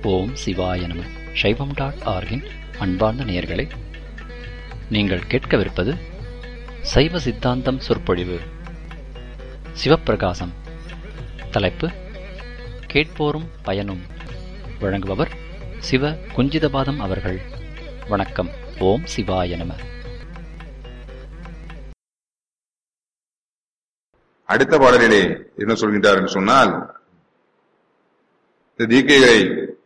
ஓம் சிவாய நம சைவம் டாட் ஆர்கின் அன்பார்ந்த நேயர்களே நீங்கள் கேட்கவிருப்பது சைவ சித்தாந்தம் சொற்பொழிவு சிவப்பிரகாசம் தலைப்பு கேட்போரும் பயனும் வழங்குபவர் சிவ குஞ்சிதபாதம் அவர்கள் வணக்கம் ஓம் சிவாய நம அடுத்த பாடலிலே என்ன சொல்கின்றார் என்று சொன்னால் இந்த தீக்கைகளை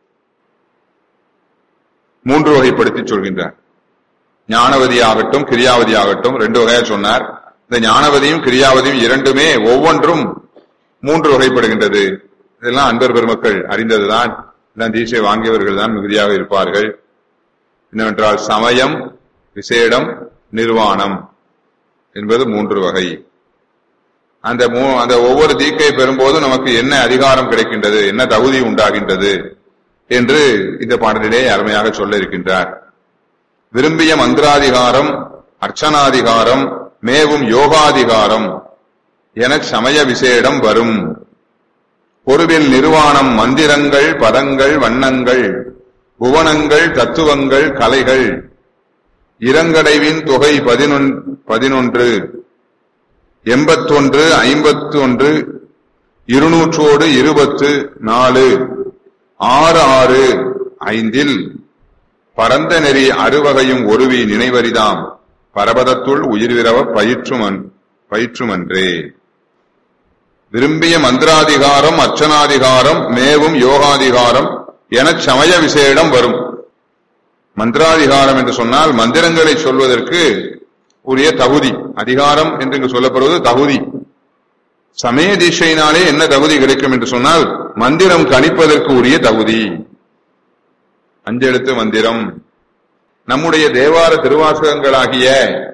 மூன்று வகைப்படுத்தி சொல்கின்றார் ஞானவதி ஆகட்டும் கிரியாவதி ஆகட்டும் ரெண்டு வகையா சொன்னார் இந்த ஞானவதியும் கிரியாவதியும் இரண்டுமே ஒவ்வொன்றும் மூன்று வகைப்படுகின்றது இதெல்லாம் அன்பர் பெருமக்கள் அறிந்ததுதான் எல்லாம் தீட்சை வாங்கியவர்கள் தான் மிகுதியாக இருப்பார்கள் என்னவென்றால் சமயம் விசேடம் நிர்வாணம் என்பது மூன்று வகை அந்த மூ அந்த ஒவ்வொரு தீக்கை பெறும்போது நமக்கு என்ன அதிகாரம் கிடைக்கின்றது என்ன தகுதி உண்டாகின்றது என்று இந்த பாடலிலே அருமையாக சொல்ல இருக்கின்றார் விரும்பிய மந்திராதிகாரம் அர்ச்சனாதிகாரம் மேவும் யோகாதிகாரம் என சமய விசேடம் வரும் பொருவில் நிர்வாணம் மந்திரங்கள் பதங்கள் வண்ணங்கள் புவனங்கள் தத்துவங்கள் கலைகள் இரங்கடைவின் தொகை பதினொன்று எண்பத்தொன்று ஐம்பத்தி ஒன்று இருநூற்றோடு இருபத்து நாலு ஆறு ஆறு ஐந்தில் பரந்த நெறி அறுவகையும் ஒருவி நினைவரிதாம் பரபதத்துள் உயிர்விரவ பயிற்றுமன் பயிற்றுமன்றே விரும்பிய மந்திராதிகாரம் அர்ச்சனாதிகாரம் மேவும் யோகாதிகாரம் என சமய விசேடம் வரும் மந்திராதிகாரம் என்று சொன்னால் மந்திரங்களை சொல்வதற்கு உரிய தகுதி அதிகாரம் என்று இங்கு சொல்லப்படுவது தகுதி சமய தீட்சையினாலே என்ன தகுதி கிடைக்கும் என்று சொன்னால் மந்திரம் கணிப்பதற்கு உரிய தகுதி அஞ்செழுத்து மந்திரம் நம்முடைய தேவார திருவாசகங்களாகிய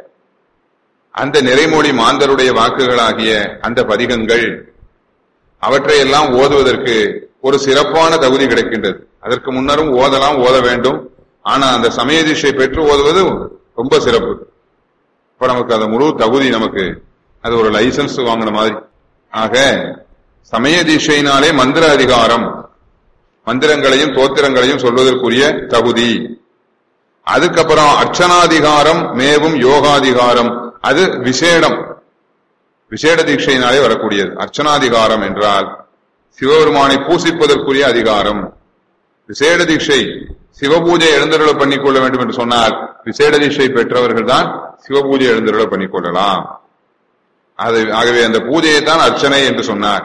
அந்த நிறைமொழி மாந்தருடைய வாக்குகளாகிய அந்த பதிகங்கள் அவற்றையெல்லாம் ஓதுவதற்கு ஒரு சிறப்பான தகுதி கிடைக்கின்றது அதற்கு முன்னரும் ஓதலாம் ஓத வேண்டும் ஆனா அந்த சமய தீட்சை பெற்று ஓதுவது ரொம்ப சிறப்பு இப்ப நமக்கு அந்த முழு தகுதி நமக்கு அது ஒரு லைசன்ஸ் வாங்கின மாதிரி ஆக சமய தீட்சையினாலே மந்திர அதிகாரம் மந்திரங்களையும் தோத்திரங்களையும் சொல்வதற்குரிய தகுதி அதுக்கப்புறம் அர்ச்சனாதிகாரம் மேவும் யோகாதிகாரம் அது விசேடம் விசேட தீட்சையினாலே வரக்கூடியது அர்ச்சனாதிகாரம் என்றால் சிவபெருமானை பூசிப்பதற்குரிய அதிகாரம் விசேட தீட்சை சிவபூஜை எழுந்தருள பண்ணிக்கொள்ள வேண்டும் என்று சொன்னால் விசேட தீட்சை பெற்றவர்கள் தான் சிவபூஜை எழுந்தருள பண்ணிக்கொள்ளலாம் அது ஆகவே அந்த பூஜையை தான் அர்ச்சனை என்று சொன்னார்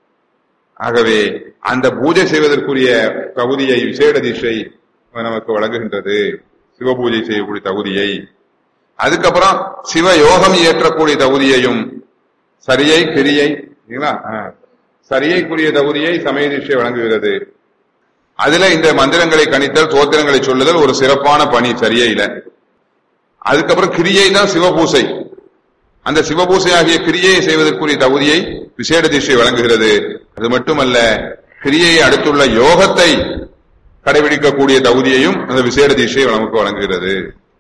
ஆகவே அந்த பூஜை செய்வதற்குரிய தகுதியை விசேட தீட்சை நமக்கு வழங்குகின்றது சிவபூஜை செய்யக்கூடிய தகுதியை அதுக்கப்புறம் சிவ யோகம் இயற்றக்கூடிய தகுதியையும் சரியை கிரியை சரியைக்குரிய தகுதியை சமய தீட்சை வழங்குகிறது அதுல இந்த மந்திரங்களை கணித்தல் தோத்திரங்களை சொல்லுதல் ஒரு சிறப்பான பணி சரியையில அதுக்கப்புறம் கிரியை தான் சிவபூசை அந்த சிவபூசை ஆகிய கிரியையை செய்வதற்குரிய தகுதியை விசேட திசை வழங்குகிறது அது மட்டுமல்ல கிரியையை அடுத்துள்ள யோகத்தை கடைபிடிக்கக்கூடிய தகுதியையும் அந்த விசேட திசை நமக்கு வழங்குகிறது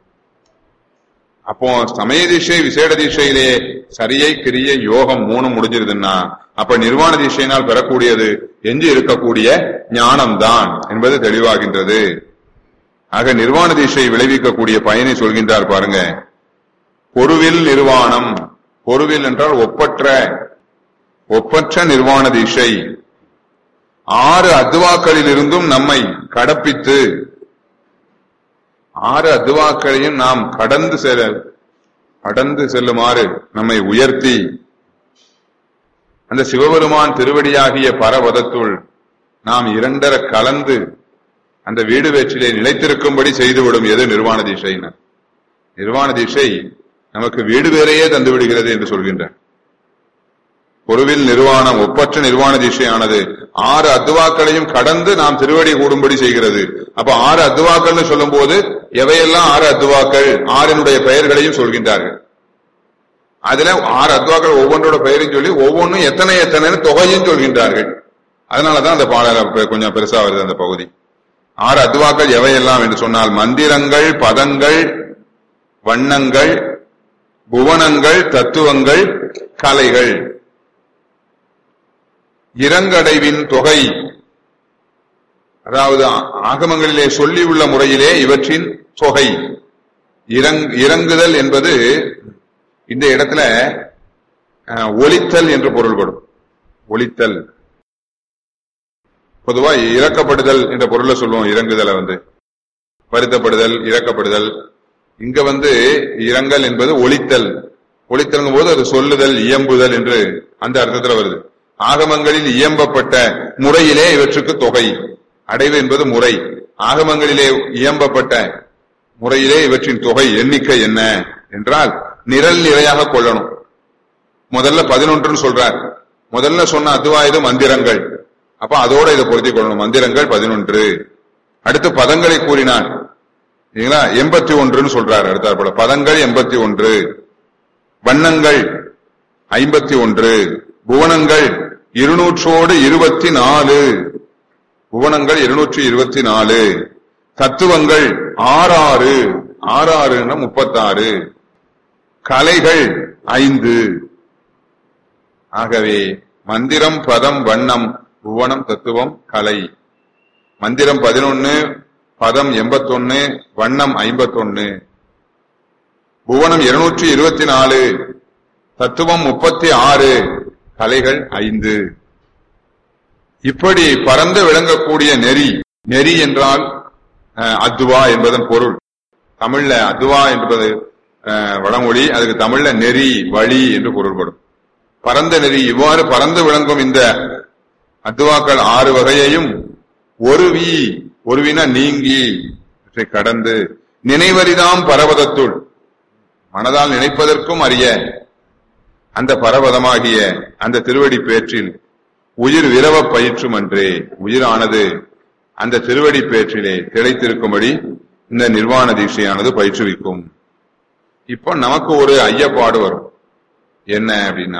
அப்போ சமய திசை விசேட திசையிலே சரியை கிரியை யோகம் மூணும் முடிஞ்சிருதுன்னா அப்ப நிர்வாண திசையினால் பெறக்கூடியது எஞ்சி இருக்கக்கூடிய ஞானம்தான் என்பது தெளிவாகின்றது ஆக நிர்வாண திசை விளைவிக்கக்கூடிய பயனை சொல்கின்றார் பாருங்க பொருவில் நிர்வாணம் பொருவில் என்றால் ஒப்பற்ற ஒப்பற்ற நிர்வாண திசை ஆறு அத்துவாக்களில் இருந்தும் நம்மை கடப்பித்து ஆறு அத்துவாக்களையும் நாம் கடந்து செல்ல கடந்து செல்லுமாறு நம்மை உயர்த்தி அந்த சிவபெருமான் திருவடியாகிய பரவதத்துள் நாம் இரண்டர கலந்து அந்த வீடு வேற்றிலே நிலைத்திருக்கும்படி செய்துவிடும் எது நிர்வாண தீட்சையினர் நிர்வாண தீட்சை நமக்கு வீடு வேறையே தந்து விடுகிறது என்று சொல்கின்றார் பொருவில் நிர்வாணம் ஒப்பற்ற நிர்வாண தீட்சையானது ஆறு அத்துவாக்களையும் கடந்து நாம் திருவடி கூடும்படி செய்கிறது அப்ப ஆறு அத்துவாக்கள்னு சொல்லும் போது எவையெல்லாம் ஆறு அத்துவாக்கள் ஆறினுடைய பெயர்களையும் சொல்கின்றார்கள் அதுல ஆறு அத்துவாக்கள் ஒவ்வொன்றோட பெயரையும் சொல்லி ஒவ்வொன்றும் எத்தனை எத்தனை தொகையும் சொல்கின்றார்கள் அதனாலதான் அந்த பாடல கொஞ்சம் பெருசா வருது அந்த பகுதி ஆறு அத்துவாக்கள் எவையெல்லாம் என்று சொன்னால் மந்திரங்கள் பதங்கள் வண்ணங்கள் புவனங்கள் தத்துவங்கள் கலைகள் இறங்கடைவின் தொகை அதாவது ஆ- ஆகமங்களிலே சொல்லியுள்ள முறையிலே இவற்றின் தொகை இறங் இறங்குதல் என்பது இந்த இடத்துல அஹ், ஒலித்தல் என்று பொருள்படும் ஒலித்தல் பொதுவா இறக்கப்படுதல் என்ற பொருளை சொல்லுவோம் இறங்குதலை வந்து வருத்தப்படுதல் இறக்கப்படுதல் இங்க வந்து இரங்கல் என்பது ஒலித்தல் ஒலித்தல்ங்கும் போது அது சொல்லுதல் இயம்புதல் என்று அந்த அர்த்தத்துல வருது ஆகமங்களில் இயம்பப்பட்ட முறையிலே இவற்றுக்கு தொகை அடைவு என்பது முறை ஆகமங்களிலே இயம்பப்பட்ட முறையிலே இவற்றின் தொகை எண்ணிக்கை என்ன என்றால் நிரல் நிறையாக கொள்ளணும் முதல்ல பதினொன்றுன்னு சொல்றார் முதல்ல சொன்ன அத்வாயுத மந்திரங்கள் அப்ப அதோட இதை பொருத்திக் கொள்ளணும் மந்திரங்கள் பதினொன்று அடுத்து பதங்களை கூறினார் சரிங்களா எண்பத்தி ஒன்றுன்னு சொல்றார் அடுத்தார் போல பதங்கள் எண்பத்தி ஒன்று வண்ணங்கள் ஐம்பத்தி ஒன்று புவனங்கள் இருநூற்றோடு இருபத்தி நாலு புவனங்கள் இருநூற்றி இருபத்தி நாலு தத்துவங்கள் ஆறாறு ஆறாறுன்னா முப்பத்தாறு கலைகள் ஐந்து ஆகவே மந்திரம் பதம் வண்ணம் புவனம் தத்துவம் கலை மந்திரம் பதினொன்னு பதம் எண்பத்தொன்னு வண்ணம் ஐம்பத்தொன்னு புவனம் இருநூற்றி இருபத்தி நாலு தத்துவம் முப்பத்தி ஆறு கலைகள் ஐந்து இப்படி பறந்து விளங்கக்கூடிய நெறி நெறி என்றால் அஹ், அத்வா என்பதன் பொருள் தமிழ்ல அத்வா என்பது அஹ், வடமொழி அதுக்கு தமிழ்ல நெறி வழி என்று பொருள்படும் பரந்த நெறி இவ்வாறு பறந்து விளங்கும் இந்த அத்துவாக்கள் ஆறு வகையையும் ஒருவி ஒருவின நீங்கி இவற்றை கடந்து நினைவரிதாம் பரவதத்துள் மனதால் நினைப்பதற்கும் அறிய அந்த பரவதமாகிய அந்த திருவடி பேற்றில் உயிர் விரவ பயிற்றும் அன்றே உயிரானது அந்த திருவடி பேற்றிலே திளைத்திருக்கும்படி இந்த நிர்வாண தீட்சையானது பயிற்றுவிக்கும் இப்போ நமக்கு ஒரு ஐயப்பாடு வரும் என்ன அப்படின்னா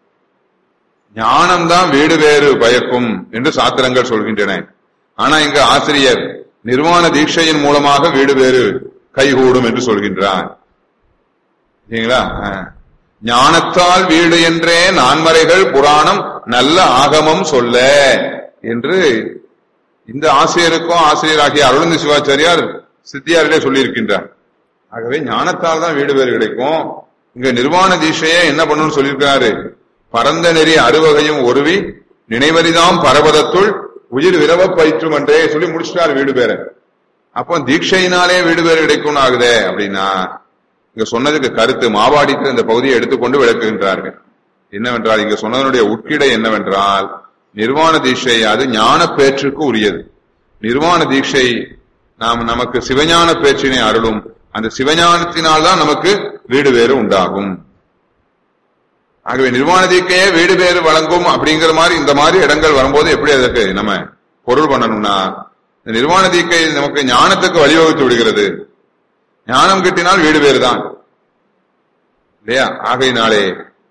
ஞானம்தான் வீடு வேறு பயக்கும் என்று சாத்திரங்கள் சொல்கின்றன ஆனா இங்க ஆசிரியர் நிர்வாண தீட்சையின் மூலமாக வீடு வேறு கைகூடும் என்று சொல்கின்றார் சரிங்களா ஆ. ஞானத்தால் வீடு என்றே நான்மறைகள் புராணம் நல்ல ஆகமம் சொல்ல என்று இந்த ஆசிரியருக்கும் ஆசிரியராகிய அருளந்தி சிவாச்சாரியார் சித்தியாரிலே சொல்லியிருக்கின்றார் ஆகவே ஞானத்தால் தான் வீடு பேர் கிடைக்கும் இங்க நிர்வாண தீட்சையை என்ன பண்ணணும்னு சொல்லியிருக்கிறாரு பரந்த நெறி அறுவகையும் ஒருவி நினைவரிதாம் பரபதத்துள் உயிர் விரவ பயிற்றும் என்றே சொல்லி முடிச்சிட்டார் வீடு பேரை அப்போ தீட்சையினாலே வீடு பேர் கிடைக்கும்னு ஆகுதே அப்படின்னா இங்க சொன்னதுக்கு கருத்து மாவாடிக்கு இந்த பகுதியை எடுத்துக்கொண்டு விளக்குகின்றார்கள் என்னவென்றால் இங்க சொன்னதனுடைய உட்கிடை என்னவென்றால் நிர்வாண தீட்சை அது ஞான பேற்றுக்கு உரியது நிர்வாண தீட்சை நாம் நமக்கு சிவஞான பேச்சினை அருளும் அந்த சிவஞானத்தினால் தான் நமக்கு வீடு வேறு உண்டாகும் ஆகவே நிர்வாண தீக்கையே வீடு வேறு வழங்கும் அப்படிங்கிற மாதிரி இந்த மாதிரி இடங்கள் வரும்போது எப்படி அதற்கு நம்ம பொருள் பண்ணணும்னா இந்த நிர்வாண தீக்கை நமக்கு ஞானத்துக்கு வழிவகுத்து விடுகிறது ஞானம் கிட்டினால் வீடு வேறு தான் இல்லையா ஆகையினாலே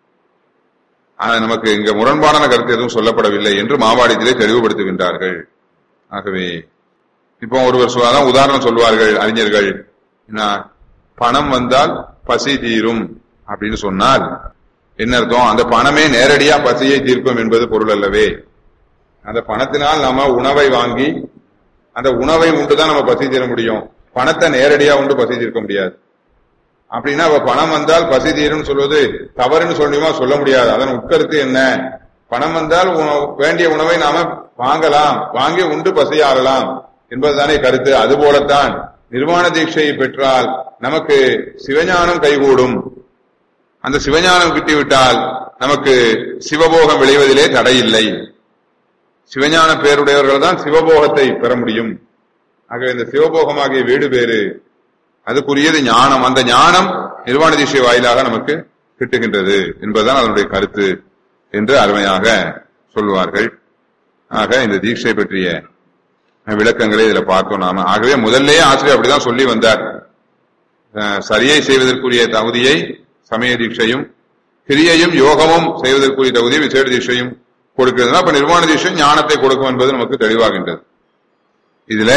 ஆஹ், நமக்கு இங்க முரண்பாடான கருத்து எதுவும் சொல்லப்படவில்லை என்று மாவாடியத்திலே தெளிவுபடுத்துகின்றார்கள் ஆகவே இப்போ ஒருவர் சொ- அதான் உதாரணம் சொல்வார்கள் அறிஞர்கள் என்ன பணம் வந்தால் பசி தீரும் அப்படின்னு சொன்னால் என்ன அர்த்தம் அந்த பணமே நேரடியா பசியை தீர்க்கும் என்பது பொருள் அல்லவே அந்த பணத்தினால் நாம உணவை வாங்கி அந்த உணவை உண்டுதான் நம்ம பசி தீர முடியும் பணத்தை நேரடியா உண்டு பசி தீர்க்க முடியாது அப்படின்னா அப்ப பணம் வந்தால் பசி தீரும்னு சொல்வது தவறுன்னு சொல்லியுமா சொல்ல முடியாது அதன் உட்கருத்து என்ன பணம் வந்தால் உணவு- வேண்டிய உணவை நாம வாங்கலாம் வாங்கி உண்டு பசியாறலாம் என்பதுதானே கருத்து அதுபோலத்தான் நிர்வாண தீட்சையை பெற்றால் நமக்கு சிவஞானம் கைகூடும் அந்த சிவஞானம் கிட்டிவிட்டால் நமக்கு சிவபோகம் விளைவதிலே தடையில்லை சிவஞான பேருடையவர்கள் தான் சிவபோகத்தை பெற முடியும் ஆகவே இந்த சிவபோகமாகிய வீடு பேறு அதுக்குரியது ஞானம் அந்த ஞானம் நிர்வாண தீட்சை வாயிலாக நமக்கு கிட்டுகின்றது என்பதுதான் அதனுடைய கருத்து என்று அருமையாக சொல்வார்கள் ஆக இந்த தீட்சை பற்றிய விளக்கங்களை இதுல பார்த்தோம் நாம ஆகவே முதல்லயே ஆசிரியர் அப்படிதான் சொல்லி வந்தார் அஹ், சரியை செய்வதற்குரிய தகுதியை சமய தீட்சையும் கிரியையும் யோகமும் செய்வதற்குரிய தகுதியை விசேட தீட்சையும் கொடுக்கிறதுனா அப்ப நிர்வாண தீட்சை ஞானத்தை கொடுக்கும் என்பது நமக்கு தெளிவாகின்றது இதுல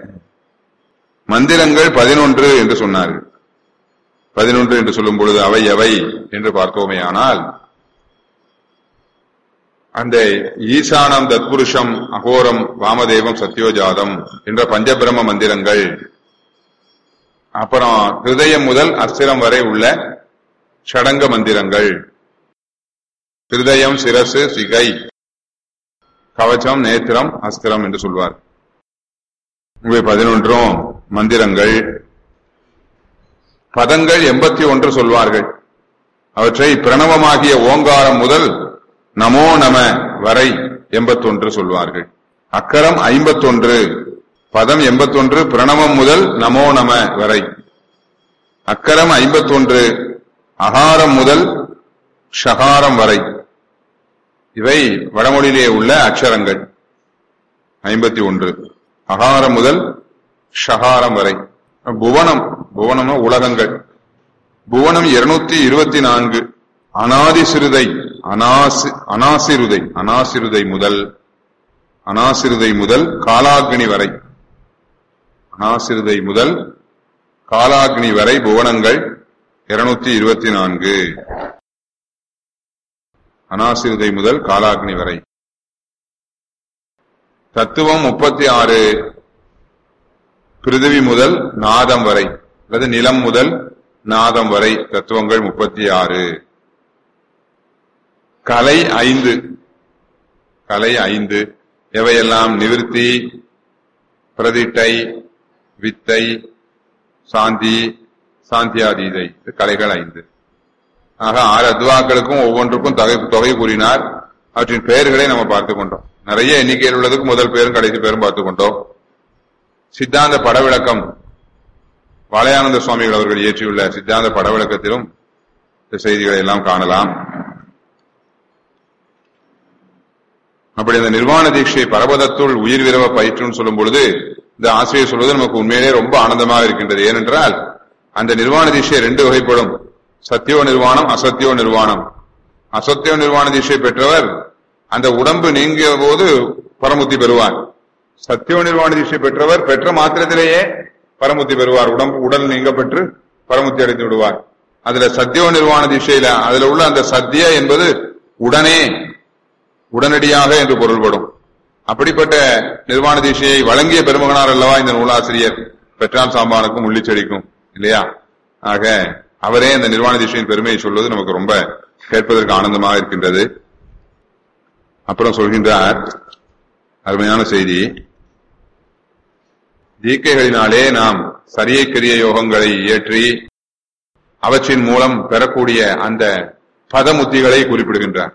மந்திரங்கள் பதினொன்று என்று சொன்னார்கள் பதினொன்று என்று சொல்லும் பொழுது அவை எவை என்று பார்த்தோமே ஆனால் அந்த ஈசானம் தத்புருஷம் அகோரம் வாமதேவம் சத்யோஜாதம் என்ற பஞ்சபிரம மந்திரங்கள் அப்புறம் ஹிருதயம் முதல் அஸ்திரம் வரை உள்ள ஷடங்க மந்திரங்கள் ஹிருதயம் சிரசு சிகை கவச்சம் நேத்திரம் அஸ்திரம் என்று சொல்வார் இவை பதினொன்றும் மந்திரங்கள் பதங்கள் எண்பத்தி ஒன்று சொல்வார்கள் அவற்றை பிரணவமாகிய ஓங்காரம் முதல் நமோ நம வரை எண்பத்தொன்று சொல்வார்கள் அக்கரம் ஐம்பத்தொன்று பதம் எண்பத்தொன்று பிரணவம் முதல் நமோ நம வரை அக்கரம் ஐம்பத்தொன்று அகாரம் முதல் ஷகாரம் வரை இவை வடமொழியிலே உள்ள அக்ஷரங்கள் ஐம்பத்தி ஒன்று அகாரம் முதல் ஷகாரம் வரை புவனம் புவனம் உலகங்கள் புவனம் இருநூத்தி இருபத்தி நான்கு அனாதி சிறுதை அனாசி அனாசிருதை அனாசிருதை முதல் அனாசிருதை முதல் காலாக்னி வரை அனாசிருதை முதல் காலாக்னி வரை புவனங்கள் இருநூத்தி இருபத்தி நான்கு அனாசிருதை முதல் காலாக்னி வரை தத்துவம் முப்பத்தி ஆறு பிருதிவி முதல் நாதம் வரை அல்லது நிலம் முதல் நாதம் வரை தத்துவங்கள் முப்பத்தி ஆறு கலை ஐந்து கலை ஐந்து எவையெல்லாம் நிவிருத்தி பிரதிட்டை வித்தை சாந்தி சாந்தியாதீதை இது கலைகள் ஐந்து ஆக ஆறு அத்வாக்களுக்கும் ஒவ்வொன்றுக்கும் தொகை தொகை கூறினார் அவற்றின் பெயர்களை நம்ம பார்த்துக் கொண்டோம் நிறைய எண்ணிக்கையில் உள்ளதுக்கு முதல் பேரும் கடைசி பேரும் பார்த்துக் கொண்டோம் சித்தாந்த படவிளக்கம் வாழையானந்த சுவாமிகள் அவர்கள் இயற்றியுள்ள சித்தாந்த படவிளக்கத்திலும் இந்த செய்திகளை எல்லாம் காணலாம் அப்படி அந்த நிர்வாண தீட்சை பரபதத்துள் உயிர் விரவ பயிற்றுன்னு சொல்லும் பொழுது இந்த ஆசிரியர் சொல்வது நமக்கு உண்மையிலே ரொம்ப ஆனந்தமாக இருக்கின்றது ஏனென்றால் அந்த நிர்வாண தீட்சை ரெண்டு வகைப்படும் சத்தியோ நிர்வாணம் அசத்தியோ நிர்வாணம் அசத்தியோ நிர்வாண தீட்சை பெற்றவர் அந்த உடம்பு நீங்கிய போது பரமுத்தி பெறுவார் சத்தியோ நிர்வாண தீட்சை பெற்றவர் பெற்ற மாத்திரத்திலேயே பரமுத்தி பெறுவார் உடம்பு உடல் நீங்க பெற்று பரமுத்தி அடைந்து விடுவார் அதுல சத்தியோ நிர்வாண தீட்சையில அதுல உள்ள அந்த சத்திய என்பது உடனே உடனடியாக என்று பொருள்படும் அப்படிப்பட்ட நிர்வாண தீட்சையை வழங்கிய பெருமகனார் அல்லவா இந்த நூலாசிரியர் பெற்றான் சாம்பானுக்கும் உள்ளிச்செடிக்கும் இல்லையா ஆக அவரே இந்த நிர்வாண தீட்சையின் பெருமையை சொல்வது நமக்கு ரொம்ப கேட்பதற்கு ஆனந்தமாக இருக்கின்றது அப்புறம் சொல்கின்றார் அருமையான செய்தி தீக்கைகளினாலே நாம் சரியை கிரிய யோகங்களை இயற்றி அவற்றின் மூலம் பெறக்கூடிய அந்த பதமுத்திகளை குறிப்பிடுகின்றார்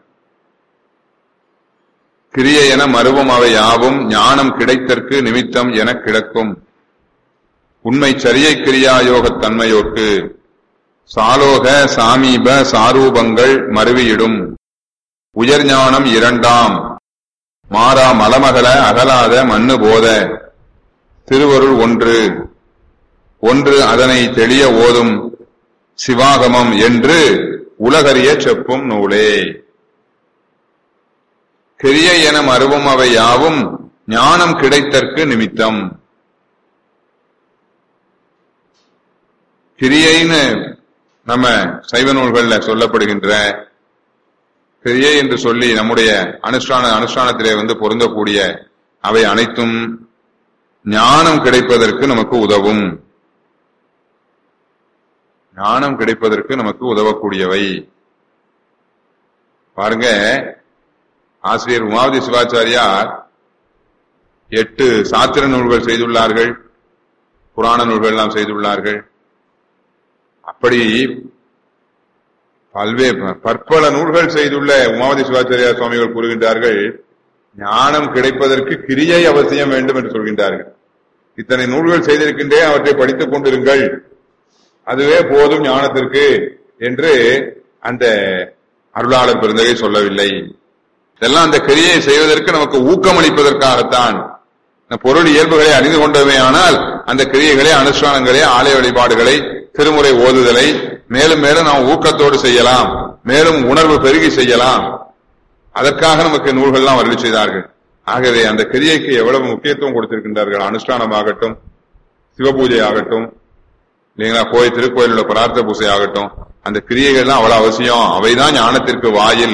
கிரிய என மருவம் அவை யாவும் ஞானம் கிடைத்தற்கு நிமித்தம் என கிடக்கும் உண்மை சரியை கிரியா யோகத் தன்மையோர்க்கு சாலோக சாமீப சாரூபங்கள் மருவியிடும் உயர் ஞானம் இரண்டாம் மாறா மலமகல அகலாத மண்ணு போத திருவருள் ஒன்று ஒன்று அதனை தெளிய ஓதும் சிவாகமம் என்று உலகறிய செப்பும் நூலே கிரிய என மருவும் அவை யாவும் ஞானம் கிடைத்தற்கு நிமித்தம் கிரியைன்னு நம்ம சைவ நூல்கள்ல சொல்லப்படுகின்ற கிரியை என்று சொல்லி நம்முடைய அனுஷ்டான அனுஷ்டானத்திலே வந்து பொருந்தக்கூடிய அவை அனைத்தும் ஞானம் கிடைப்பதற்கு நமக்கு உதவும் ஞானம் கிடைப்பதற்கு நமக்கு உதவக்கூடியவை பாருங்க ஆசிரியர் உமாவதி சிவாச்சாரியார் எட்டு சாத்திர நூல்கள் செய்துள்ளார்கள் புராண நூல்கள் எல்லாம் செய்துள்ளார்கள் அப்படி பல்வேறு பற்பல நூல்கள் செய்துள்ள உமாவதி சிவாச்சாரியா சுவாமிகள் கூறுகின்றார்கள் ஞானம் கிடைப்பதற்கு கிரியை அவசியம் வேண்டும் என்று சொல்கின்றார்கள் இத்தனை நூல்கள் செய்திருக்கின்றேன் அவற்றை படித்துக் கொண்டிருங்கள் அதுவே போதும் ஞானத்திற்கு என்று அந்த அருளாளர் பெருந்தகை சொல்லவில்லை இதெல்லாம் அந்த கிரியை செய்வதற்கு நமக்கு ஊக்கமளிப்பதற்காகத்தான் இந்த பொருள் இயல்புகளை அறிந்து கொண்டவே ஆனால் அந்த கிரியைகளை அனுஷ்டானங்களை ஆலய வழிபாடுகளை திருமுறை ஓதுதலை மேலும் மேலும் நாம் ஊக்கத்தோடு செய்யலாம் மேலும் உணர்வு பெருகி செய்யலாம் அதற்காக நமக்கு நூல்கள்லாம் வருகை செய்தார்கள் ஆகவே அந்த கிரியைக்கு எவ்வளவு முக்கியத்துவம் கொடுத்திருக்கின்றார்கள் அனுஷ்டானமாகட்டும் சிவபூஜை ஆகட்டும் இல்லைங்களா கோயில் திருக்கோயில் உள்ள பிரார்த்த பூசை ஆகட்டும் அந்த கிரியைகள்லாம் அவ்வளவு அவசியம் அவைதான் ஞானத்திற்கு வாயில்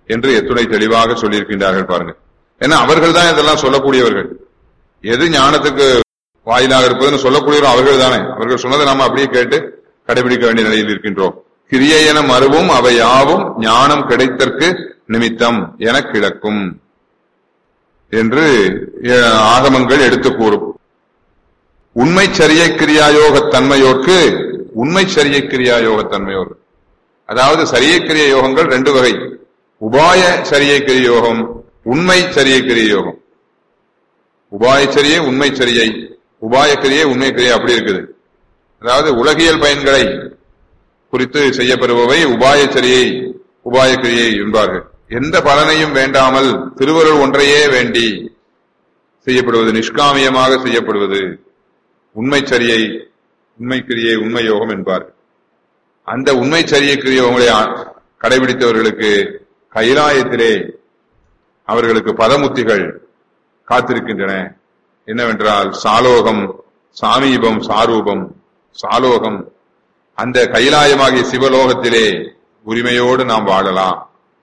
என்று எத்துணை தெளிவாக சொல்லியிருக்கின்றார்கள் பாருங்க ஏன்னா அவர்கள் தான் இதெல்லாம் சொல்லக்கூடியவர்கள் எது ஞானத்துக்கு வாயிலாக இருப்பதுன்னு சொல்லக்கூடியவர்கள் அவர்கள் தானே அவர்கள் சொன்னதை நாம அப்படியே கேட்டு கடைபிடிக்க வேண்டிய நிலையில் இருக்கின்றோம் கிரியை என மறுவும் அவை யாவும் ஞானம் கிடைத்தற்கு நிமித்தம் என கிடக்கும் என்று அஹ், ஆகமங்கள் எடுத்து கூறும் உண்மை சரியை கிரியாயோக தன்மையோர்க்கு உண்மை சரியை கிரியாயோக தன்மையோர் அதாவது சரியை கிரிய யோகங்கள் ரெண்டு வகை உபாய சரியை கிரிய யோகம் உண்மை சரியை கிரிய யோகம் உபாய சரியை உண்மை சரியை உபாய கிரியை உண்மை கிரியை அப்படி இருக்குது அதாவது உலகியல் பயன்களை குறித்து செய்யப்படுபவை உபாய சரியை உபாய கிரியை என்பார்கள் எந்த பலனையும் வேண்டாமல் திருவருள் ஒன்றையே வேண்டி செய்யப்படுவது நிஷ்காமியமாக செய்யப்படுவது உண்மை சரியை உண்மை கிரியை உண்மை யோகம் என்பார்கள் அந்த உண்மை சரியை கிரியவங்களை கடைபிடித்தவர்களுக்கு கைலாயத்திலே அவர்களுக்கு பதமுத்திகள் காத்திருக்கின்றன என்னவென்றால் சாலோகம் சாமீபம் சாரூபம் சாலோகம் அந்த கைலாயமாகிய சிவலோகத்திலே உரிமையோடு நாம் வாழலாம்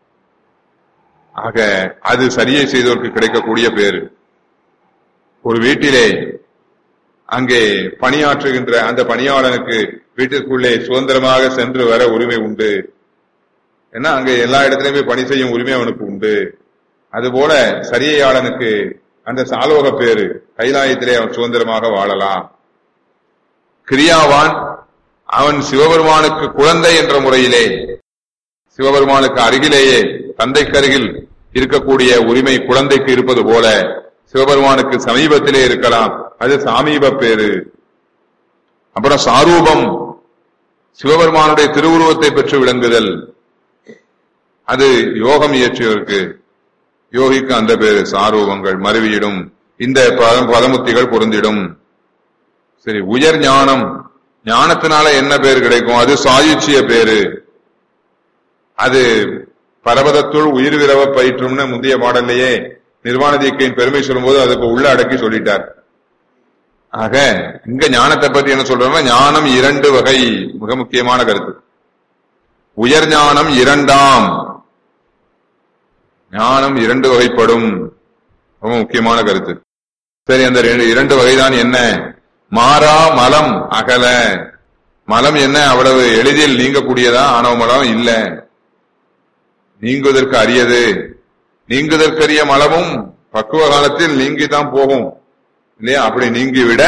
ஆக அது சரியை செய்தோருக்கு கிடைக்கக்கூடிய பேரு ஒரு வீட்டிலே அங்கே பணியாற்றுகின்ற அந்த பணியாளனுக்கு வீட்டிற்குள்ளே சுதந்திரமாக சென்று வர உரிமை உண்டு ஏன்னா அங்கே எல்லா இடத்திலுமே பணி செய்யும் உரிமை அவனுக்கு உண்டு அதுபோல சரியையாளனுக்கு அந்த சாலோக பேரு கைலாயத்திலே அவன் சுதந்திரமாக வாழலாம் கிரியாவான் அவன் சிவபெருமானுக்கு குழந்தை என்ற முறையிலே சிவபெருமானுக்கு அருகிலேயே தந்தைக்கு அருகில் இருக்கக்கூடிய உரிமை குழந்தைக்கு இருப்பது போல சிவபெருமானுக்கு சமீபத்திலே இருக்கலாம் அது சாமீப பேரு அப்புறம் சாரூபம் சிவபெருமானுடைய திருவுருவத்தை பெற்று விளங்குதல் அது யோகம் இயற்றியவருக்கு யோகிக்கு அந்த பேரு சாரூபங்கள் மருவியிடும் இந்த பத- பதமுத்திகள் பொருந்திடும் சரி உயர் ஞானம் ஞானத்தினால என்ன பேர் கிடைக்கும் அது சாயுச்சிய பேரு அது பரபதத்துள் உயிர் விரவ பயிற்றும்னு முந்தைய பாடல்லையே நிர்வாண தீக்கையின் பெருமை சொல்லும்போது அதுக்கு உள்ள அடக்கி சொல்லிட்டார் ஆக இங்க ஞானத்தை பத்தி என்ன சொல்றோம்னா ஞானம் இரண்டு வகை மிக முக்கியமான கருத்து உயர் ஞானம் இரண்டாம் ஞானம் இரண்டு வகைப்படும் ரொம்ப முக்கியமான கருத்து சரி அந்த ரெண்டு- இரண்டு வகைதான் என்ன மாறா மலம் அகல மலம் என்ன அவ்வளவு எளிதில் நீங்கக்கூடியதா ஆணவ மலம் இல்ல நீங்குவதற்கு அரியது நீங்குவதற்கரிய மலமும் பக்குவ காலத்தில் நீங்கிதான் போகும் இல்லையா அப்படி நீங்கிவிட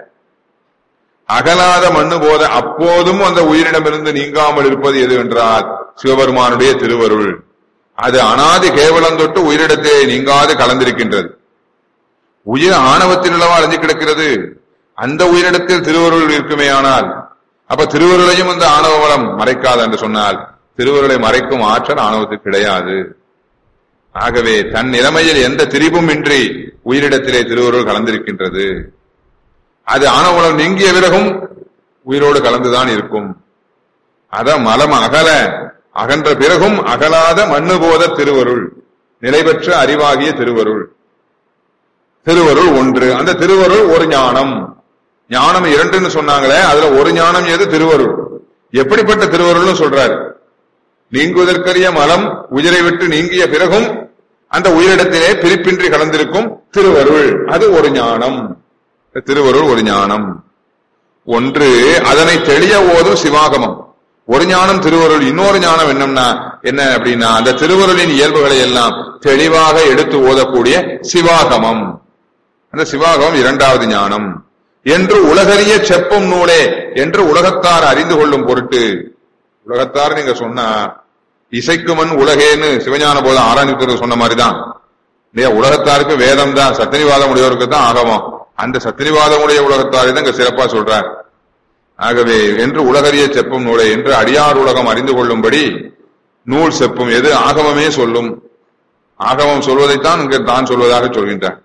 அகலாத மண்ணு போத அப்போதும் அந்த உயிரிடமிருந்து நீங்காமல் இருப்பது எது என்றால் சிவபெருமானுடைய திருவருள் அது அனாதி கேவலம் தொட்டு உயிரிடத்திலே நீங்காது கலந்திருக்கின்றது உயிர் ஆணவத்தில் அல்லவா அழிஞ்சு கிடக்கிறது அந்த உயிரிடத்தில் திருவருள் இருக்குமே ஆனால் அப்ப திருவருளையும் இந்த ஆணவ வளம் மறைக்காது என்று சொன்னால் திருவருளை மறைக்கும் ஆற்றல் ஆணவத்துக்கு கிடையாது ஆகவே தன் நிலைமையில் எந்த திரிபும் இன்றி உயிரிடத்திலே திருவருள் கலந்திருக்கின்றது அது ஆணவலம் நீங்கிய பிறகும் உயிரோடு கலந்துதான் இருக்கும் அத மலம் அகல அகன்ற பிறகும் அகலாத மண்ணு போத திருவருள் நிலை பெற்ற அறிவாகிய திருவருள் திருவருள் ஒன்று அந்த திருவருள் ஒரு ஞானம் ஞானம் இரண்டுன்னு சொன்னாங்களே அதுல ஒரு ஞானம் எது திருவருள் எப்படிப்பட்ட திருவருள்னு சொல்றாரு நீங்குவதற்கரிய மலம் உயிரை விட்டு நீங்கிய பிறகும் அந்த உயிரிடத்திலே பிரிப்பின்றி கலந்திருக்கும் திருவருள் அது ஒரு ஞானம் திருவருள் ஒரு ஞானம் ஒன்று அதனை தெளிய ஓதும் சிவாகமம் ஒரு ஞானம் திருவருள் இன்னொரு ஞானம் என்னம்னா என்ன அப்படின்னா அந்த திருவருளின் இயல்புகளை எல்லாம் தெளிவாக எடுத்து ஓதக்கூடிய சிவாகமம் அந்த சிவாகமம் இரண்டாவது ஞானம் என்று உலகறிய செப்பும் நூலே என்று உலகத்தார் அறிந்து கொள்ளும் பொருட்டு உலகத்தார் நீங்க சொன்னா இசைக்குமன் உலகேன்னு சிவஞான போத ஆராய்ச்சி சொன்ன மாதிரிதான் இல்லையா உலகத்தாருக்கு வேதம் தான் சத்திரிவாதம் உடையவருக்கு தான் ஆகமம் அந்த சத்திரிவாதம் உடைய உலகத்தாரை தான் இங்க சிறப்பா சொல்றார் ஆகவே என்று உலகறிய செப்பும் நூலை என்று அடியார் உலகம் அறிந்து கொள்ளும்படி நூல் செப்பும் எது ஆகமமே சொல்லும் ஆகமம் சொல்வதைத்தான் இங்க தான் சொல்வதாக சொல்கின்றார்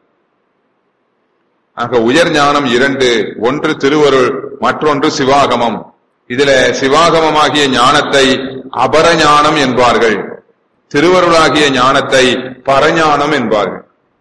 ஆக உயர் ஞானம் இரண்டு ஒன்று திருவருள் மற்றொன்று சிவாகமம் இதுல சிவாகமமாகிய ஞானத்தை அபரஞானம் என்பார்கள் திருவருளாகிய ஞானத்தை பரஞானம் என்பார்கள்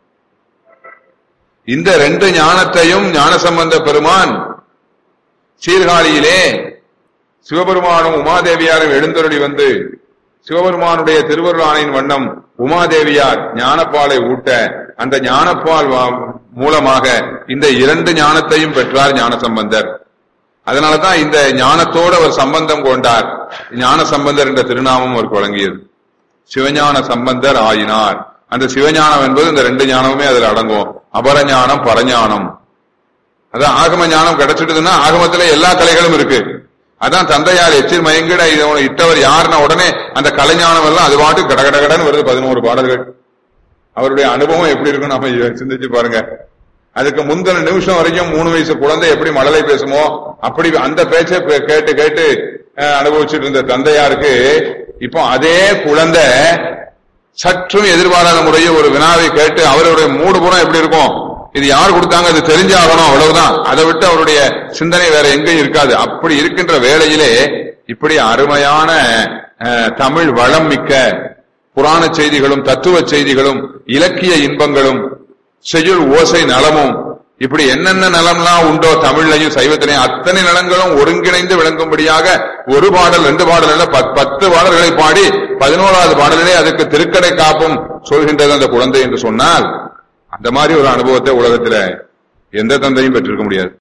இந்த ரெண்டு ஞானத்தையும் ஞானசம்பந்த பெருமான் சீர்காழியிலே சிவபெருமானும் உமாதேவியாரும் எழுந்தருளி வந்து சிவபெருமானுடைய திருவருளானையின் வண்ணம் உமாதேவியார் ஞானப்பாலை ஊட்ட அந்த ஞானப்பால் வா- மூலமாக இந்த இரண்டு ஞானத்தையும் பெற்றார் ஞானசம்பந்தர் அதனாலதான் இந்த ஞானத்தோடு அவர் சம்பந்தம் கொண்டார் ஞான சம்பந்தர் என்ற திருநாமம் அவருக்கு வழங்கியது சிவஞான சம்பந்தர் ஆயினார் அந்த சிவஞானம் என்பது இந்த ரெண்டு ஞானமுமே அதுல அடங்கும் அபரஞானம் பரஞானம் அதான் ஆகம ஞானம் கிடைச்சிட்டுதுன்னா ஆகமத்துல எல்லா கலைகளும் இருக்கு அதான் தந்தையார் எச்சில் மயங்கிட இதை இட்டவர் யாருன்னா உடனே அந்த கலைஞானம் எல்லாம் அது பாட்டு கட கட கடன்னு வருது பதினோரு பாடல்கள் அவருடைய அனுபவம் எப்படி இருக்கும் நாம இதை சிந்திச்சு பாருங்க அதுக்கு முந்தின நிமிஷம் வரைக்கும் மூணு வயசு குழந்தை எப்படி மழலை பேசுமோ அப்படி அந்த பேச்சை பே- கேட்டு கேட்டு அஹ், அனுபவிச்சுட்டு இருந்த தந்தையாருக்கு இப்போ அதே குழந்தை சற்றும் எதிர்பாராத முறையில் ஒரு வினாவை கேட்டு அவருடைய மூடு புறம் எப்படி இருக்கும் இது யார் கொடுத்தாங்க அது தெரிஞ்சாகணும் அவ்வளவுதான் அதை விட்டு அவருடைய சிந்தனை வேற எங்கேயும் இருக்காது அப்படி இருக்கின்ற வேளையிலே இப்படி அருமையான அஹ், தமிழ் வளம் மிக்க புராண செய்திகளும் தத்துவ செய்திகளும் இலக்கிய இன்பங்களும் செய்யுள் ஓசை நலமும் இப்படி என்னென்ன நலம்லாம் உண்டோ தமிழ்லையும் சைவத்திலையும் அத்தனை நலங்களும் ஒருங்கிணைந்து விளங்கும்படியாக ஒரு பாடல் ரெண்டு பாடல் இல்ல பத்- பத்து பாடல்களை பாடி பதினோராவது பாடலிலே அதுக்கு திருக்கடை காப்பும் சொல்கின்றது அந்த குழந்தை என்று சொன்னால் அந்த மாதிரி ஒரு அனுபவத்தை உலகத்துல எந்த தந்தையும் பெற்றிருக்க முடியாது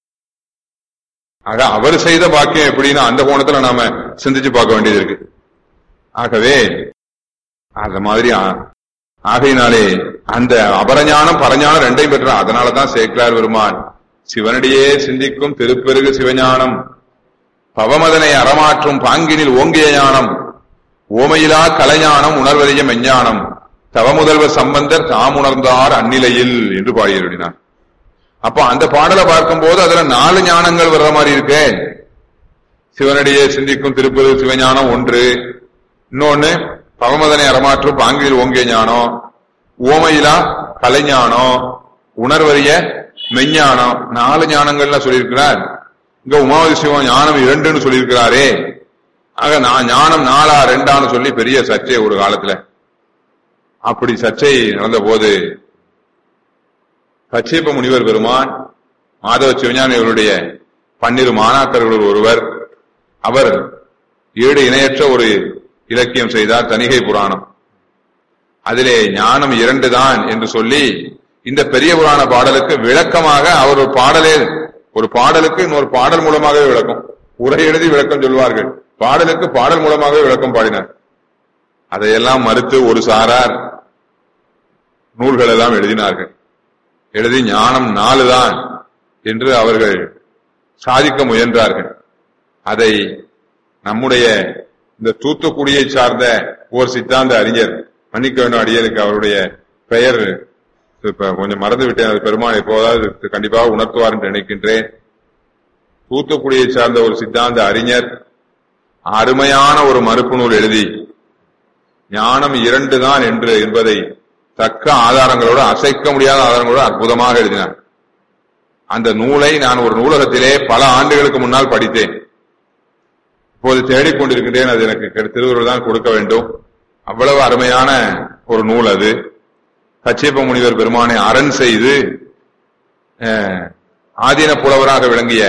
ஆக அவர் செய்த பாக்கியம் எப்படின்னு அந்த கோணத்துல நாம சிந்திச்சு பார்க்க வேண்டியது இருக்கு ஆகவே அந்த மாதிரி ஆ- ஆகையினாலே அந்த அபரஞானம் பரஞானம் ரெண்டையும் பெற்ற அதனாலதான் சேக்கலார் பெருமான் சிவனடியே சிந்திக்கும் திருப்பெருகு சிவஞானம் பவமதனை அறமாற்றும் பாங்கினில் ஓங்கிய ஞானம் ஓமையிலா கலைஞானம் உணர்வறிய மெஞ்ஞானம் தவமுதல்வர் சம்பந்தர் தாம் உணர்ந்தார் அந்நிலையில் என்று பாடியிருக்கிறார் அப்ப அந்த பாடலை பார்க்கும்போது அதுல நாலு ஞானங்கள் வர்ற மாதிரி இருக்கே சிவனடியே சிந்திக்கும் திருப்பதி சிவஞானம் ஒன்று இன்னொன்னு பவமதனை அறமாற்றும் பாங்கில் ஓங்கிய ஞானம் ஓமையிலா கலைஞானம் உணர்வறிய மெஞ்ஞானம் நாலு ஞானங்கள்லாம் சொல்லியிருக்கிறார் இங்க உமாவதி சிவம் ஞானம் இரண்டுன்னு சொல்லியிருக்கிறாரே ஆக நான் ஞானம் நாலா ரெண்டான்னு சொல்லி பெரிய சர்ச்சை ஒரு காலத்துல அப்படி சர்ச்சை நடந்த போது கச்சியப்ப முனிவர் பெருமான் மாதவ சிவஞானி அவருடைய பன்னிரு மாணாக்கர்களுள் ஒருவர் அவர் ஈடு இணையற்ற ஒரு இலக்கியம் செய்தார் தணிகை புராணம் அதிலே ஞானம் இரண்டு தான் என்று சொல்லி இந்த பெரிய புராண பாடலுக்கு விளக்கமாக அவர் ஒரு பாடலே ஒரு பாடலுக்கு இன்னொரு பாடல் மூலமாகவே விளக்கம் உரை எழுதி விளக்கம் சொல்வார்கள் பாடலுக்கு பாடல் மூலமாகவே விளக்கம் பாடினார் அதையெல்லாம் மறுத்து ஒரு சாரார் நூல்கள் எல்லாம் எழுதினார்கள் எழுதி ஞானம் நாலு தான் என்று அவர்கள் சாதிக்க முயன்றார்கள் அதை நம்முடைய இந்த தூத்துக்குடியை சார்ந்த ஓர் சித்தாந்த அறிஞர் மன்னிக்க வேண்டும் அடியனுக்கு அவருடைய பெயர் இப்ப கொஞ்சம் மறந்து விட்டேன் அது பெருமாள் எப்போதாவது கண்டிப்பாக உணர்த்துவார் என்று நினைக்கின்றேன் தூத்துக்குடியை சார்ந்த ஒரு சித்தாந்த அறிஞர் அருமையான ஒரு மறுப்பு நூல் எழுதி ஞானம் இரண்டு தான் என்று என்பதை தக்க ஆதாரங்களோடு அசைக்க முடியாத ஆதாரங்களோடு அற்புதமாக எழுதினார் அந்த நூலை நான் ஒரு நூலகத்திலே பல ஆண்டுகளுக்கு முன்னால் படித்தேன் இப்போது தேடிக்கொண்டிருக்கின்றேன் அது எனக்கு கிடை- திருவருள் தான் கொடுக்க வேண்டும் அவ்வளவு அருமையான ஒரு நூல் அது கச்சியப்ப முனிவர் பெருமானை அரண் செய்து அஹ், ஆதீன புலவராக விளங்கிய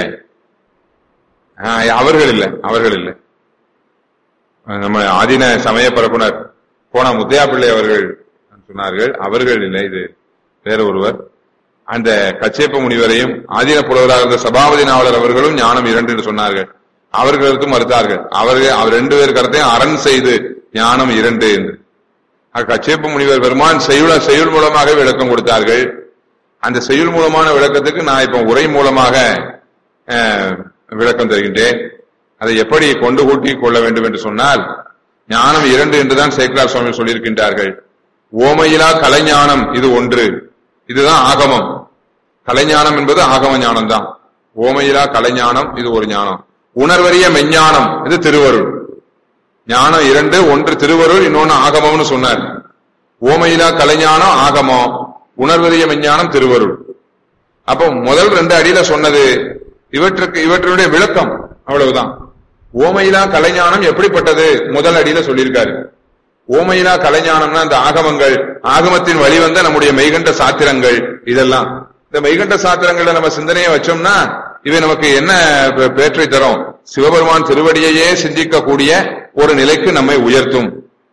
அஹ், அவர்கள் இல்லை அவர்கள் இல்லை அஹ், நம்ம ஆதீன சமய பரப்புனர் போன முத்தையா பிள்ளை அவர்கள் சொன்னார்கள் அவர்கள் இல்லை இது வேற ஒருவர் அந்த கச்சேப்ப முனிவரையும் ஆதீன புலவராக இருந்த சபாபதி நாவலர் அவர்களும் ஞானம் இரண்டு என்று சொன்னார்கள் அவர்களுக்கு மறுத்தார்கள் அவர்கள் அவர் ரெண்டு பேர் கருத்தையும் அரண் செய்து ஞானம் இரண்டு என்று ஆக கச்சேப்ப முனிவர் பெருமான் செய்யுள செய்யுள் மூலமாக விளக்கம் கொடுத்தார்கள் அந்த செய்யுள் மூலமான விளக்கத்துக்கு நான் இப்ப உரை மூலமாக அஹ், விளக்கம் தருகின்றேன் அதை எப்படி கொண்டு கூட்டி கொள்ள வேண்டும் என்று சொன்னால் ஞானம் இரண்டு என்றுதான் சேக்கலார் சுவாமி சொல்லியிருக்கின்றார்கள் ஓமையிலா கலைஞானம் இது ஒன்று இதுதான் ஆகமம் கலைஞானம் என்பது ஆகம ஞானம் தான் ஓமையிலா கலைஞானம் இது ஒரு ஞானம் உணர்வறிய மெஞ்ஞானம் இது திருவருள் ஞானம் இரண்டு ஒன்று திருவருள் இன்னொன்னு ஆகமம்னு சொன்னார் ஓமையிலா கலைஞானம் ஆகமம் உணர்வறிய மெஞ்ஞானம் திருவருள் அப்போ முதல் ரெண்டு அடியில சொன்னது இவற்றுக்கு இவற்றுடைய விளக்கம் அவ்வளவுதான் ஓமையிலா கலைஞானம் எப்படிப்பட்டது முதல் அடியில சொல்லியிருக்காரு ஓமையிலா கலைஞானம்னா இந்த ஆகமங்கள் ஆகமத்தின் வழிவந்த நம்முடைய மெய்கண்ட சாத்திரங்கள் இதெல்லாம் இந்த மெய்கண்ட சாத்திரங்களை நம்ம சிந்தனையை வச்சோம்னா இவை நமக்கு என்ன பே- பேற்றை தரும் சிவபெருமான் திருவடியையே சிந்திக்கக்கூடிய ஒரு நிலைக்கு நம்மை உயர்த்தும்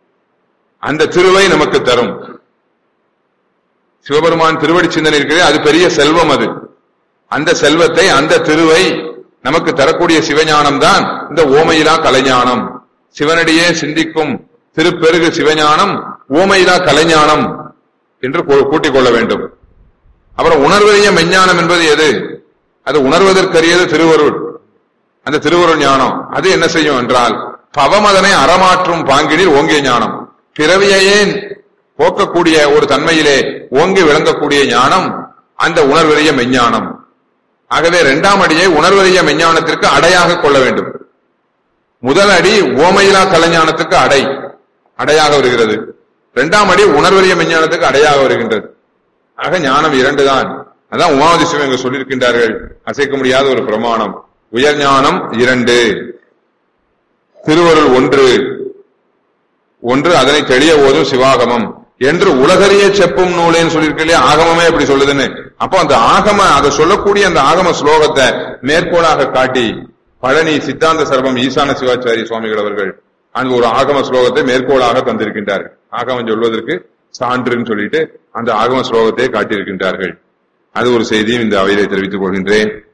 அந்த திருவை நமக்கு தரும் சிவபெருமான் திருவடி சிந்தனை இருக்கிறது அது பெரிய செல்வம் அது அந்த செல்வத்தை அந்த திருவை நமக்கு தரக்கூடிய சிவஞானம் தான் இந்த ஓமையிலா கலைஞானம் சிவனடியே சிந்திக்கும் திருப்பெருகு சிவஞானம் ஓமையிலா கலைஞானம் என்று கூ- கூட்டிக் கொள்ள வேண்டும் அப்புறம் உணர்வறிய மெஞ்ஞானம் என்பது எது அது உணர்வதற்கரியது திருவருள் அந்த திருவருள் ஞானம் அது என்ன செய்யும் என்றால் பவமதனை அறமாற்றும் பாங்கினில் ஓங்கிய ஞானம் பிறவியையே போக்கக்கூடிய ஒரு தன்மையிலே ஓங்கி விளங்கக்கூடிய ஞானம் அந்த உணர்வறிய மெஞ்ஞானம் ஆகவே இரண்டாம் அடியை உணர்வறிய மெஞ்ஞானத்திற்கு அடையாக கொள்ள வேண்டும் முதல் அடி ஓமையிலா கலைஞானத்துக்கு அடை அடையாக வருகிறது இரண்டாம் அடி உணர்வறிய மெஞ்ஞானத்துக்கு அடையாக வருகின்றது ஆக ஞானம் இரண்டு தான் அதான் உமாவதி சிவம் இங்க சொல்லியிருக்கின்றார்கள் அசைக்க முடியாத ஒரு பிரமாணம் உயர் ஞானம் இரண்டு திருவருள் ஒன்று ஒன்று அதனை தெளிய ஓதும் சிவாகமம் என்று உலகறிய செப்பும் நூலேன்னு சொல்லியிருக்கலையே ஆகமமே அப்படி சொல்லுதுன்னு அப்போ அந்த ஆகம அதை சொல்லக்கூடிய அந்த ஆகம ஸ்லோகத்தை மேற்கோளாக காட்டி பழனி சித்தாந்த சர்வம் ஈசான சிவாச்சாரிய சுவாமிகள் அவர்கள் அந்த ஒரு ஆகம ஸ்லோகத்தை மேற்கோளாக தந்திருக்கின்றார்கள் ஆகமம் சொல்வதற்கு சான்றுன்னு சொல்லிட்டு அந்த ஆகம ஸ்லோகத்தை காட்டியிருக்கின்றார்கள் அது ஒரு செய்தியும் இந்த அவையிலே தெரிவித்துக் கொள்கின்றேன்